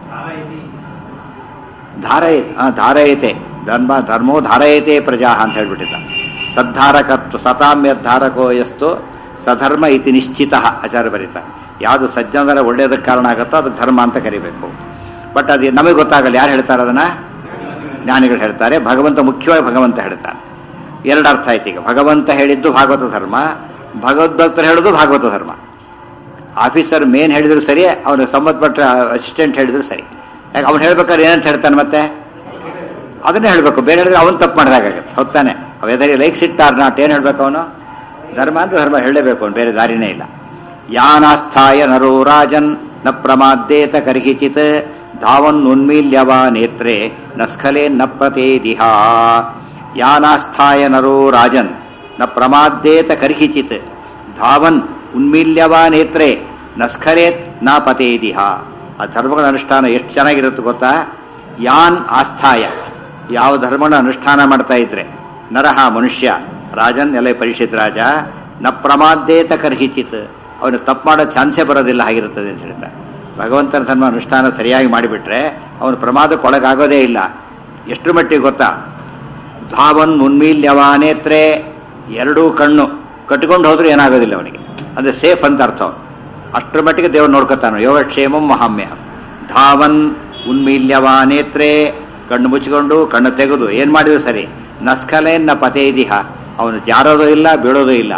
ಧಾರಯತೆ ಆ ಧಾರಯತೆ ಧರ್ಮ ಧರ್ಮೋ ಧಾರಯತೆ ಪ್ರಜಾ ಅಂತ ಹೇಳ್ಬಿಟ್ಟಿದ್ದ ಸದ್ಧಾರಕತ್ವ ಸತಾಮ್ಯ ಧಾರಕೋ ಎಷ್ಟು ಸಧರ್ಮ ಇತಿ ನಿಶ್ಚಿತ ಆಚಾರ್ಯ ಬರೀತಾರೆ ಯಾವುದು ಸಜ್ಜನರ ಒಳ್ಳೆಯದಕ್ಕೆ ಕಾರಣ ಆಗುತ್ತೋ ಅದಕ್ಕೆ ಧರ್ಮ ಅಂತ ಕರಿಬೇಕು ಬಟ್ ಅದು ನಮಗೆ ಗೊತ್ತಾಗಲ್ಲ ಯಾರು ಹೇಳ್ತಾರೆ ಅದನ್ನ ಜ್ಞಾನಿಗಳು ಹೇಳ್ತಾರೆ ಭಗವಂತ ಮುಖ್ಯವಾಗಿ ಭಗವಂತ ಹೇಳ್ತಾನೆ ಎರಡು ಅರ್ಥ ಆಯ್ತು ಈಗ ಭಗವಂತ ಹೇಳಿದ್ದು ಭಾಗವತ ಧರ್ಮ ಭಗವದ್ಭಕ್ತರು ಹೇಳೋದು ಭಾಗವತ ಧರ್ಮ ಆಫೀಸರ್ ಮೇನ್ ಹೇಳಿದ್ರು ಸರಿ ಅವನು ಸಂಬಂಧಪಟ್ಟ ಅಸಿಸ್ಟೆಂಟ್ ಹೇಳಿದ್ರು ಸರಿ ಯಾಕೆ ಅವ್ನು ಹೇಳ್ಬೇಕಾದ್ರೆ ಏನಂತ ಹೇಳ್ತಾನೆ ಮತ್ತೆ ಅದನ್ನೇ ಹೇಳಬೇಕು ಬೇರೆ ಹೇಳಿದ್ರೆ ಅವನು ತಪ್ಪು ಮಾಡಿದಾಗತ್ತೆ ಹೊತ್ತಾನೆ whether like it or not ಏನು ಹೇಳ್ಬೇಕು ಅವನು ಧರ್ಮ ಅಂತ ಧರ್ಮ ಹೇಳಲೇಬೇಕು ಅವನು ಬೇರೆ ದಾರಿನೇ ಇಲ್ಲ ಯಾನಾಸ್ಥಾಯ ನರೋ ರಾಜನ್ ನ ಪ್ರಮಾದ್ದೇತ ಕರ್ಹಿಚಿತ್ ಧಾವನ್ ಉನ್ಮೀಲ್ಯವ ನೇತ್ರೆ ನ ಸ್ಖಲೆ ನ ಪ್ರತೇದಿಹ ಯಾನಾಸ್ಥಾಯ ನರೋ ರಾಜನ್ ನ ಪ್ರಮಾದ್ದೇತ ಕರ್ಹಿಚಿತ್ ಧಾವನ್ ಉನ್ಮೀಲ್ಯವ ನೇತ್ರೆ ನ ಸ್ಖಲೇತ್ ನ ಪತೇದಿಹ ಆ ಧರ್ಮಗಳ ಅನುಷ್ಠಾನ ಎಷ್ಟು ಚೆನ್ನಾಗಿರುತ್ತೆ ಗೊತ್ತಾ ಯಾನ್ ಆಸ್ಥಾಯ ಯಾವ ಧರ್ಮಗಳ ಅನುಷ್ಠಾನ ಮಾಡ್ತಾ ಇದ್ರೆ ನರಹ ಮನುಷ್ಯ ರಾಜನ್ ಎಲ್ಲ ಪರಿಷತ್ ರಾಜ ನ ಪ್ರಮಾದ್ದೇತ ಕರ್ಹಿಚಿತ್ ಅವನು ತಪ್ಪು ಮಾಡೋ ಚಾನ್ಸೇ ಬರೋದಿಲ್ಲ ಆಗಿರುತ್ತದೆ ಅಂತ ಹೇಳ್ತಾರೆ ಭಗವಂತನ ಧರ್ಮ ಅನುಷ್ಠಾನ ಸರಿಯಾಗಿ ಮಾಡಿಬಿಟ್ರೆ ಅವನು ಪ್ರಮಾದಕ್ಕೊಳಗಾಗೋದೇ ಇಲ್ಲ ಎಷ್ಟು ಮಟ್ಟಿಗೆ ಗೊತ್ತಾ ಧಾವನ್ ಉನ್ಮೀಲ್ಯವಾನೇತ್ರೆ ಎರಡೂ ಕಣ್ಣು ಕಟ್ಕೊಂಡು ಹೋದ್ರೂ ಏನಾಗೋದಿಲ್ಲ ಅವನಿಗೆ ಅಂದರೆ ಸೇಫ್ ಅಂತ ಅರ್ಥ ಅವನು ಅಷ್ಟರ ಮಟ್ಟಿಗೆ ದೇವರು ನೋಡ್ಕೊತಾನು ಯೋಗಕ್ಷೇಮಂ ಮಹಾಮ್ಯ ಧಾವನ್ ಉನ್ಮೀಲ್ಯವಾನೇತ್ರೆ ಕಣ್ಣು ಮುಚ್ಚಿಕೊಂಡು ಕಣ್ಣು ತೆಗೆದು ಏನು ಮಾಡಿದ್ರು ಸರಿ ನಸ್ಕಲೇನ್ ನ ಪತೇದಿಹ ಅವನು ಜಾರೋದು ಇಲ್ಲ ಬೀಳೋದು ಇಲ್ಲ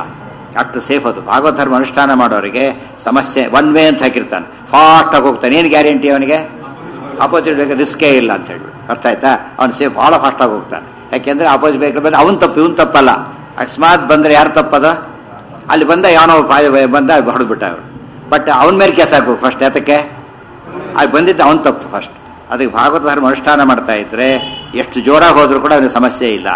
ಅಷ್ಟು ಸೇಫ್ ಅದು ಭಾಗವತ ಧರ್ಮ ಅನುಷ್ಠಾನ ಮಾಡೋರಿಗೆ ಸಮಸ್ಯೆ ಒನ್ ವೇ ಅಂತ ಹಾಕಿರ್ತಾನೆ ಫಾಸ್ಟಾಗಿ ಹೋಗ್ತಾನೆ ಏನು ಗ್ಯಾರಂಟಿ ಅವನಿಗೆ ಅಪೋಸಿಟ್ ರಿಸ್ಕೇ ಇಲ್ಲ ಅಂತ ಹೇಳಿ ಅರ್ಥ ಆಯ್ತಾ ಅವ್ನು ಸೇಫ್ ಭಾಳ ಫಾಸ್ಟಾಗಿ ಹೋಗ್ತಾನೆ ಯಾಕೆಂದ್ರೆ ಅಪೋಸಿಟ್ ಬೇಕು ಬಂದ್ರೆ ಅವ್ನು ತಪ್ಪು ಇವ್ನು ತಪ್ಪಲ್ಲ ಅಕಸ್ಮಾತ್ ಬಂದ್ರೆ ಯಾರು ತಪ್ಪದ ಅಲ್ಲಿ ಬಂದ ಯಾವನೋ ಫಾ- ಬಂದ ಹೊಡೆದ್ಬಿಟ್ಟ ಅವರು ಬಟ್ ಅವನ ಮೇಲೆ ಕೇಸ್ ಹಾಕ್ಬೇಕು ಫಸ್ಟ್ ಯಾತಕ್ಕೆ ಅಲ್ಲಿ ಬಂದಿದ್ದು ಅವನು ತಪ್ಪು ಫಸ್ಟ್ ಅದಕ್ಕೆ ಭಾಗವತ ಧರ್ಮ ಅನುಷ್ಠಾನ ಮಾಡ್ತಾ ಇದ್ರೆ ಎಷ್ಟು ಜೋರಾಗಿ ಹೋದ್ರೂ ಕೂಡ ಅವನಿಗೆ ಸಮಸ್ಯೆ ಇಲ್ಲ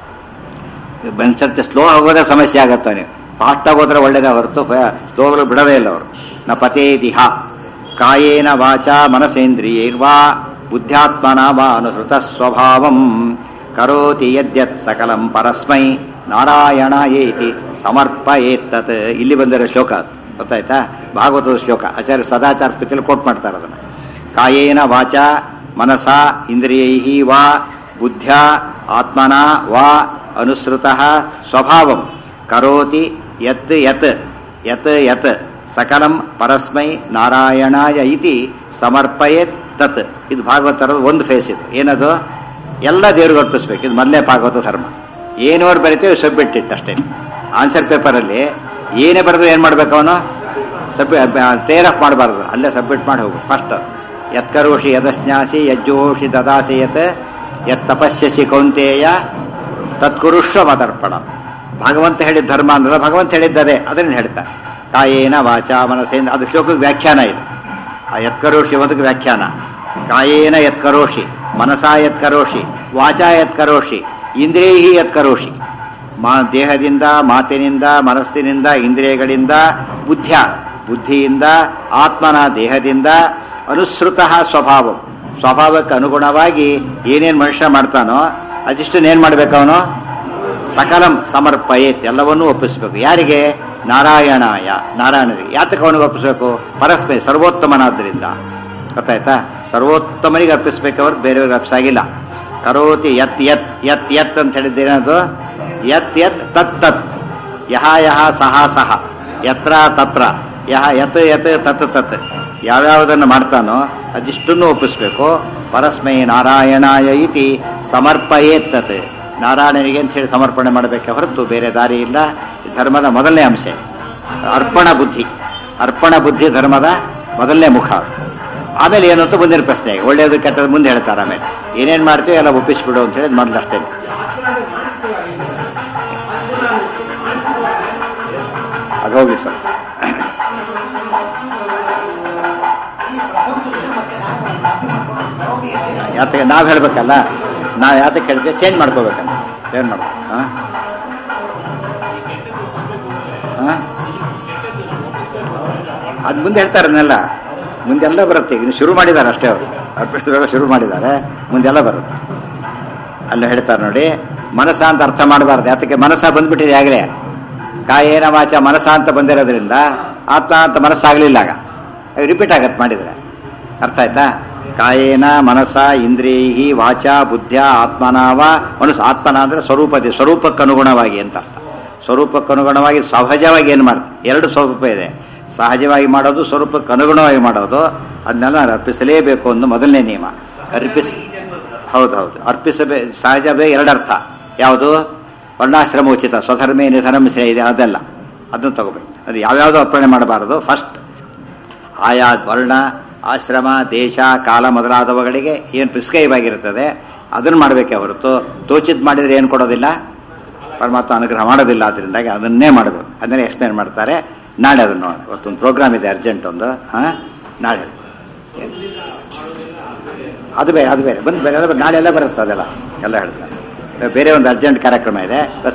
ಸ್ವಲ್ಪ ಸ್ಲೋ ಹೋಗೋದೇ ಸಮಸ್ಯೆ ಆಗತ್ತೆ ಅವನಿಗೆ ಫಾಸ್ಟಾಗಿ ಹೋದ್ರೆ ಒಳ್ಳೇದೇ ಹೊರತು ಸ್ಲೋಗಳು ಬಿಡೋದೇ ಇಲ್ಲ ಅವರು ನ ಪತೇತಿಹ ಕಾಯೇನ ವಾಚ ಮನಸೇಂದ್ರಿಯೈರ್ವಾ ಬುದ್ಧ್ಯಾತ್ಮನ ವಾ ಅನುಸೃತ ಸ್ವಭಾವಂ ಕರೋತಿ ಯದ್ಯತ್ ಸಕಲಂ ಪರಸ್ಮೈ ನಾರಾಯಣ ಏತಿ ಸಮರ್ಪಯೇತ್ತತ್ ಇಲ್ಲಿ ಬಂದಿರೋ ಶ್ಲೋಕ ಅದು. ಗೊತ್ತಾಯ್ತಾ ಭಾಗವತದ ಶ್ಲೋಕ ಆಚಾರ್ಯ ಸದಾಚಾರ ಸ್ಥಿತಿಯಲ್ಲಿ ಕೋಟ್ ಮಾಡ್ತಾರೆ ಅದನ್ನು ಕಾಯೇನ ವಾಚ ಮನಸ ಇಂದ್ರಿಯೈ ವಾ ಬುದ್ಧ್ಯ ಆತ್ಮನ ವಾ ಅನುಸೃತ ಸ್ವಭಾವಂ ಕರೋತಿ ಯತ್ ಯತ್ ಯತ್ ಯತ್ ಸಕಲಂ ಪರಸ್ಮೈ ನಾರಾಯಣಾಯ ಇತಿ ಸಮರ್ಪಯೇತ್ ತತ್ ಇದು ಭಾಗವತರ ಒಂದು ಫೇಸ್ ಇದು ಏನದು ಎಲ್ಲ ದೇವ್ರಿಗೆ ಅರ್ಪಿಸ್ಬೇಕು ಇದು ಮೊದಲೇ ಭಾಗವತ ಧರ್ಮ ಏನೋರು ಬರಿತೇವೆ ಸಬ್ಮಿಟ್ ಇಟ್ಟು ಅಷ್ಟೇ ಆನ್ಸರ್ ಪೇಪರಲ್ಲಿ ಏನೇ ಬರೆದು ಏನು ಮಾಡ್ಬೇಕು ಅವನು ಸಬ್ ಟೇರ್ ಆಫ್ ಮಾಡಬಾರ್ದು ಅಲ್ಲೇ ಸಬ್ಮಿಟ್ ಮಾಡಿ ಹೋಗು ಫಸ್ಟ್ ಯತ್ಕರೋಷಿ ಯದಸ್ನ್ಯಾಸಿ ಯಜ್ಜೋಷಿ ದದಾಸಿ ಯತ್ ಯತ್ ತಪಸ್ಯಸಿ ಕೌಂತೇಯ ತತ್ಕುರುಷ್ವ ಮತರ್ಪಣ ಭಗವಂತ ಹೇಳಿದ ಧರ್ಮ ಅಂದ್ರೆ ಭಗವಂತ ಹೇಳಿದ್ದಾರೆ ಅದನ್ನ ಹೇಳ್ತಾರೆ ಕಾಯೇನ ವಾಚ ಮನಸ್ಸೇನ ಅದು ಶ್ಲೋಕಕ್ಕೆ ವ್ಯಾಖ್ಯಾನ ಇದೆ ಆ ಯತ್ಕರೋಷಿ ಒಂದಕ್ಕೆ ವ್ಯಾಖ್ಯಾನ ಕಾಯೇನ ಯತ್ಕರೋಷಿ ಮನಸಾ ಯತ್ಕರೋಷಿ ವಾಚಾ ಯತ್ಕರೋಷಿ ಇಂದ್ರಿಯೈ ಯತ್ಕರೋಷಿ ಮಾ ದೇಹದಿಂದ ಮಾತಿನಿಂದ ಮನಸ್ಸಿನಿಂದ ಇಂದ್ರಿಯಗಳಿಂದ ಬುದ್ಧ್ಯ ಬುದ್ಧಿಯಿಂದ ಆತ್ಮನ ದೇಹದಿಂದ ಅನುಸೃತ ಸ್ವಭಾವ ಸ್ವಭಾವಕ್ಕೆ ಅನುಗುಣವಾಗಿ ಏನೇನು ಮನುಷ್ಯ ಮಾಡ್ತಾನೋ ಅದಿಷ್ಟನ್ನೇನು ಮಾಡ್ಬೇಕು ಅವನು ಸಕಲಂ ಸಮರ್ಪಯೇತ್ ಎಲ್ಲವನ್ನೂ ಒಪ್ಪಿಸ್ಬೇಕು ಯಾರಿಗೆ ನಾರಾಯಣಾಯ ನಾರಾಯಣರಿಗೆ ಯಾತಕ್ಕೆ ಅವನಿಗೆ ಒಪ್ಪಿಸ್ಬೇಕು ಪರಸ್ಮೈ ಸರ್ವೋತ್ತಮನಾದ್ದರಿಂದ ಗೊತ್ತಾಯ್ತಾ ಸರ್ವೋತ್ತಮನಿಗೆ ಅರ್ಪಿಸ್ಬೇಕು ಅವ್ರು ಬೇರೆಯವ್ರಿಗೆ ಅರ್ಪಿಸಾಗಿಲ್ಲ ಕರೋತಿ ಯತ್ ಯತ್ ಯತ್ ಯತ್ ಅಂತ ಹೇಳಿದ್ದೇನದು ಯತ್ ಯತ್ ತತ್ ತತ್ ಯಹ ಯಹ ಸಹ ಸಹ ಯತ್ರ ತತ್ರ ಯಹ ಯತ್ ಯತ್ ತತ್ ತತ್ ಯಾವ್ಯಾವುದನ್ನು ಮಾಡ್ತಾನೋ ಅದಿಷ್ಟನ್ನು ಒಪ್ಪಿಸ್ಬೇಕು ಪರಸ್ಮೈ ನಾರಾಯಣಾಯ ಇತಿ ಸಮರ್ಪಯೇತ್ ತತ್ ನಾರಾಯಣನಿಗೆ ಅಂತ ಹೇಳಿ ಸಮರ್ಪಣೆ ಮಾಡಬೇಕೆ ಹೊರತು ಬೇರೆ ದಾರಿ ಇಲ್ಲ ಈ ಧರ್ಮದ ಮೊದಲನೇ ಅಂಶ ಅರ್ಪಣ ಬುದ್ಧಿ ಅರ್ಪಣ ಬುದ್ಧಿ ಧರ್ಮದ ಮೊದಲನೇ ಮುಖ ಆಮೇಲೆ ಏನು ಅಂತ ಮುಂದಿನ ಪ್ರಶ್ನೆ ಒಳ್ಳೆಯದು ಕೆಟ್ಟದ್ದು ಮುಂದೆ ಹೇಳ್ತಾರೆ ಆಮೇಲೆ ಏನೇನು ಮಾಡ್ತೀವಿ ಎಲ್ಲ ಒಪ್ಪಿಸ್ಬಿಡು ಅಂತ ಹೇಳಿ ಮೊದಲು ಅಷ್ಟೇ ಅದು ಹೋಗಿ ಸರ್ ಯಾತಕ್ಕೆ ನಾವು ಹೇಳ್ಬೇಕಲ್ಲ ನಾವು ಯಾತಕ್ಕೆ ಹೇಳ್ತೀವಿ ಚೇಂಜ್ ಮಾಡ್ಕೋಬೇಕಲ್ಲ ಚೇಂಜ್ ಮಾಡ್ಬೇಕು ಹಾಂ ಹಾಂ ಅದು ಮುಂದೆ ಹೇಳ್ತಾರೆ ಅದನ್ನೆಲ್ಲ ಮುಂದೆಲ್ಲ ಬರುತ್ತೆ ಈಗ ಶುರು ಮಾಡಿದ್ದಾರೆ ಅಷ್ಟೇ ಅವರು ಅರ್ಪಿಸುವಾಗ ಶುರು ಮಾಡಿದ್ದಾರೆ ಮುಂದೆಲ್ಲ ಬರುತ್ತೆ ಅಲ್ಲಿ ಹೇಳ್ತಾರೆ ನೋಡಿ ಮನಸ ಅಂತ ಅರ್ಥ ಮಾಡಬಾರ್ದು ಯಾತಕ್ಕೆ ಮನಸ್ಸ ಬಂದ್ಬಿಟ್ಟಿದೆ ಆಗಲೇ ಕಾಯೇನ ವಾಚ ಮನಸ ಅಂತ ಬಂದಿರೋದ್ರಿಂದ ಆತ್ಮ ಅಂತ ಮನಸ್ಸಾಗಲಿಲ್ಲ ಆಗ ರಿಪೀಟ್ ಆಗತ್ತೆ ಮಾಡಿದರೆ ಅರ್ಥ ಆಯ್ತಾ ಕಾಯೇನ ಮನಸ ಇಂದ್ರಿಯೈ ವಾಚ ಬುದ್ಧ ಆತ್ಮನಾವ ಮನಸ್ಸು ಆತ್ಮನ ಅಂದರೆ ಸ್ವರೂಪದಿ ಸ್ವರೂಪಕ್ಕನುಗುಣವಾಗಿ ಅಂತ ಅರ್ಥ ಸ್ವರೂಪಕ್ಕನುಗುಣವಾಗಿ ಸಹಜವಾಗಿ ಏನು ಮಾಡ್ತಾರೆ ಎರಡು ಸ್ವರೂಪ ಇದೆ ಸಹಜವಾಗಿ ಮಾಡೋದು ಸ್ವರೂಪಕ್ಕೆ ಅನುಗುಣವಾಗಿ ಮಾಡೋದು ಅದನ್ನೆಲ್ಲ ಅರ್ಪಿಸಲೇಬೇಕು ಅನ್ನೋ ಮೊದಲನೇ ನಿಯಮ ಅರ್ಪಿಸ್ ಹೌದು ಹೌದು ಅರ್ಪಿಸಬೇ ಸಹಜವೇ ಎರಡರ್ಥ ಯಾವುದು ವರ್ಣಾಶ್ರಮ ಉಚಿತ ಸ್ವಧರ್ಮೇ ನಿಧನಂ ಶ್ರೇಯ ಇದೆ ಅದೆಲ್ಲ ಅದನ್ನು ತಗೋಬೇಕು ಅದು ಯಾವ್ಯಾವುದೋ ಅರ್ಪಣೆ ಮಾಡಬಾರದು ಫಸ್ಟ್ ಆಯಾ ವರ್ಣ ಆಶ್ರಮ ದೇಶ ಕಾಲ ಮೊದಲಾದವುಗಳಿಗೆ ಏನು ಪ್ರಿಸ್ಕ್ರೈಬ್ ಆಗಿರ್ತದೆ ಅದನ್ನು ಮಾಡಬೇಕೇ ಹೊರತು ತೋಚಿದ್ ಮಾಡಿದರೆ ಏನು ಕೊಡೋದಿಲ್ಲ ಪರಮಾತ್ಮ ಅನುಗ್ರಹ ಮಾಡೋದಿಲ್ಲ ಅದರಿಂದಾಗಿ ಅದನ್ನೇ ಮಾಡಬೇಕು ಅದನ್ನೇ ಎಕ್ಸ್ಪ್ಲೇನ್ ಮಾಡ್ತಾರೆ ನಾಳೆ ಅದನ್ನು ನೋಡೋಣ ಇವತ್ತೊಂದು ಪ್ರೋಗ್ರಾಮ್ ಇದೆ ಅರ್ಜೆಂಟ್ ಒಂದು ಹಾಂ ನಾಳೆ ಅದು ಬೇರೆ ಅದು ಬೇರೆ ಬಂದು ಬೇರೆ ಎಲ್ಲ ನಾಳೆ ಎಲ್ಲ ಬರುತ್ತೆ ಅದೆಲ್ಲ ಎಲ್ಲ ಹೇಳ್ತಾರೆ ಬೇರೆ ಒಂದು ಅರ್ಜೆಂಟ್ ಕಾರ್ಯಕ್ರಮ ಇದೆ